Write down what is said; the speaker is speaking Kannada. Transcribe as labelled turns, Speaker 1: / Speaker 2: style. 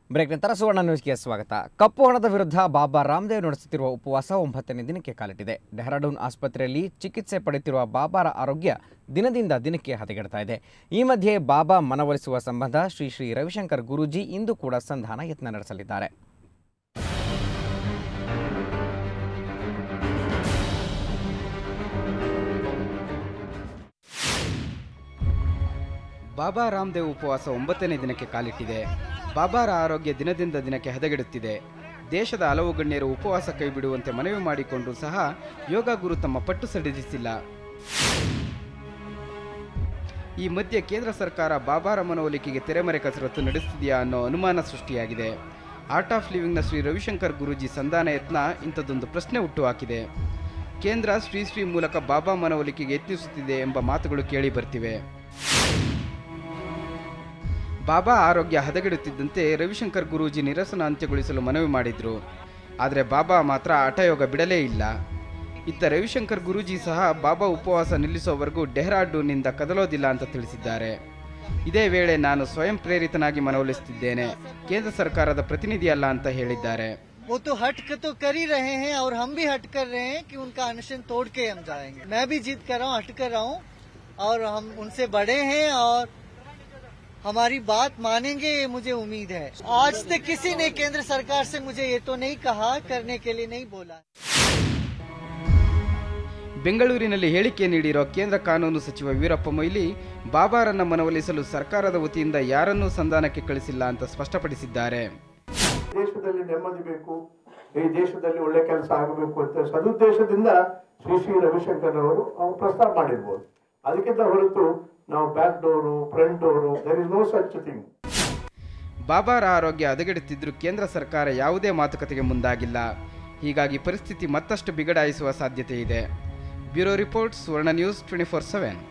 Speaker 1: ಬ್ರೇಕ್ ನಂತರ ಸುವರ್ಣ ನ್ಯೂಸ್ಗೆ ಸ್ವಾಗತ ಕಪ್ಪು ಹಣದ ವಿರುದ್ಧ ಬಾಬಾ ರಾಮದೇವ್ ನಡೆಸುತ್ತಿರುವ ಉಪವಾಸ ಒಂಬತ್ತನೇ ದಿನಕ್ಕೆ ಕಾಲಿಟ್ಟಿದೆ ಡೆಹ್ರಾಡೂನ್ ಆಸ್ಪತ್ರೆಯಲ್ಲಿ ಚಿಕಿತ್ಸೆ ಪಡೆಯುತ್ತಿರುವ ಬಾಬಾರ ಆರೋಗ್ಯ ದಿನದಿಂದ ದಿನಕ್ಕೆ ಹದಗೆಡ್ತಾ ಇದೆ ಈ ಮಧ್ಯೆ ಬಾಬಾ ಮನವೊಲಿಸುವ ಸಂಬಂಧ ಶ್ರೀ ಶ್ರೀ ರವಿಶಂಕರ್ ಗುರೂಜಿ ಇಂದು ಕೂಡ ಸಂಧಾನ ಯತ್ನ ನಡೆಸಲಿದ್ದಾರೆ
Speaker 2: ಬಾಬಾ ರಾಮದೇವ್ ಉಪವಾಸ ಒಂಬತ್ತನೇ ದಿನಕ್ಕೆ ಕಾಲಿಟ್ಟಿದೆ ಬಾಬಾರ ಆರೋಗ್ಯ ದಿನದಿಂದ ದಿನಕ್ಕೆ ಹದಗೆಡುತ್ತಿದೆ ದೇಶದ ಹಲವು ಗಣ್ಯರು ಉಪವಾಸ ಕೈಬಿಡುವಂತೆ ಮನವಿ ಮಾಡಿಕೊಂಡರೂ ಸಹ ಯೋಗ ಗುರು ತಮ್ಮ ಪಟ್ಟು ಸಡಿಲಿಸಿಲ್ಲ ಈ ಮಧ್ಯೆ ಕೇಂದ್ರ ಸರ್ಕಾರ ಬಾಬಾರ ಮನವೊಲಿಕೆಗೆ ತೆರೆಮರೆ ಕಸರತ್ತು ನಡೆಸುತ್ತಿದೆಯಾ ಅನ್ನೋ ಅನುಮಾನ ಸೃಷ್ಟಿಯಾಗಿದೆ ಆರ್ಟ್ ಆಫ್ ಲಿವಿಂಗ್ನ ಶ್ರೀ ರವಿಶಂಕರ್ ಗುರೂಜಿ ಸಂಧಾನ ಯತ್ನ ಇಂಥದ್ದೊಂದು ಪ್ರಶ್ನೆ ಹುಟ್ಟುಹಾಕಿದೆ ಕೇಂದ್ರ ಶ್ರೀ ಶ್ರೀ ಮೂಲಕ ಬಾಬಾ ಮನವೊಲಿಕೆಗೆ ಯತ್ನಿಸುತ್ತಿದೆ ಎಂಬ ಮಾತುಗಳು ಕೇಳಿ ಬರ್ತಿವೆ ಬಾಬಾ ಆರೋಗ್ಯ ಹದಗೆಡುತ್ತಿದ್ದಂತೆ ರವಿಶಂಕರ್ ಗುರೂಜಿ ನಿರಸನ ಅಂತ್ಯಗೊಳಿಸಲು ಮನವಿ ಮಾಡಿದ್ರು ಆದರೆ ಬಾಬಾ ಮಾತ್ರ ಹಠಯೋಗ ಬಿಡಲೇ ಇಲ್ಲ ಇತ್ತ ರವಿಶಂಕರ್ ಗುರೂಜಿ ಸಹ ಬಾಬಾ ಉಪವಾಸ ನಿಲ್ಲಿಸುವವರೆಗೂ ಡೆಹ್ರಾಡೂನ್ನಿಂದ ಕದಲೋದಿಲ್ಲ ಅಂತ ತಿಳಿಸಿದ್ದಾರೆ ಇದೇ ವೇಳೆ ನಾನು ಸ್ವಯಂ ಪ್ರೇರಿತನಾಗಿ ಮನವೊಲಿಸುತ್ತಿದ್ದೇನೆ ಕೇಂದ್ರ ಸರ್ಕಾರದ ಪ್ರತಿನಿಧಿ ಅಲ್ಲ ಅಂತ ಹೇಳಿದ್ದಾರೆ
Speaker 3: वो तो हट के तो कर ही रहे हैं और हम भी हट कर रहे हैं कि उनका अनशन तोड़ के हम जाएंगे मैं भी जीत कर रहा हूँ हट कर रहा हूँ और हम उनसे बड़े हैं और हमारी बात मानेंगे ये मुझे उम्मीद है आज तक किसी ने केंद्र सरकार से मुझे ये तो नहीं कहा करने के लिए नहीं बोला
Speaker 2: ಬೆಂಗಳೂರಿನಲ್ಲಿ ಹೇಳಿಕೆ ನೀಡಿರೋ ಕೇಂದ್ರ ಕಾನೂನು ಸಚಿವ ವೀರಪ್ಪ ಮೊಯ್ಲಿ ಬಾಬಾರನ್ನ ಮನವೊಲಿಸಲು ಸರ್ಕಾರದ ವತಿಯಿಂದ ಯಾರನ್ನೂ ಸಂಧಾನಕ್ಕೆ ಕಳಿಸಿಲ್ಲ ಅಂತ ಸ್ಪಷ್ಟಪಡಿಸಿದ್ದಾರೆ
Speaker 4: ದೇಶದಲ್ಲಿ ನೆಮ್ಮದಿ ಬೇಕು ಈ ದೇಶದಲ್ಲಿ ಒಳ್ಳೆ ಕೆಲಸ ಆಗಬೇಕು ಅಂತ ಸದುದ್ದೇಶದಿಂದ ಶ್ರೀ ಶ್ರೀ ರವಿಶಂಕರ್ ಅವರು ಅವ್ರು ಪ್ರಸ್ತಾವ ಮಾಡಿರ್ಬೋದು ಅದಕ್ಕಿಂತ ಹೊರತು ನಾವು back door front door there is no such thing
Speaker 2: ಬಾಬಾರ ಆರೋಗ್ಯ ಹದಗೆಡುತ್ತಿದ್ದರೂ ಕೇಂದ್ರ ಸರ್ಕಾರ ಯಾವುದೇ ಮಾತುಕತೆಗೆ ಮುಂದಾಗಿಲ್ಲ ಹೀಗಾಗಿ ಪರಿಸ್ಥಿತಿ ಮತ್ತಷ್ಟು ಬಿಗಡಾಯಿಸುವ ಸಾಧ್ಯತೆ ಇದೆ bureau report Suvarna news twenty four seven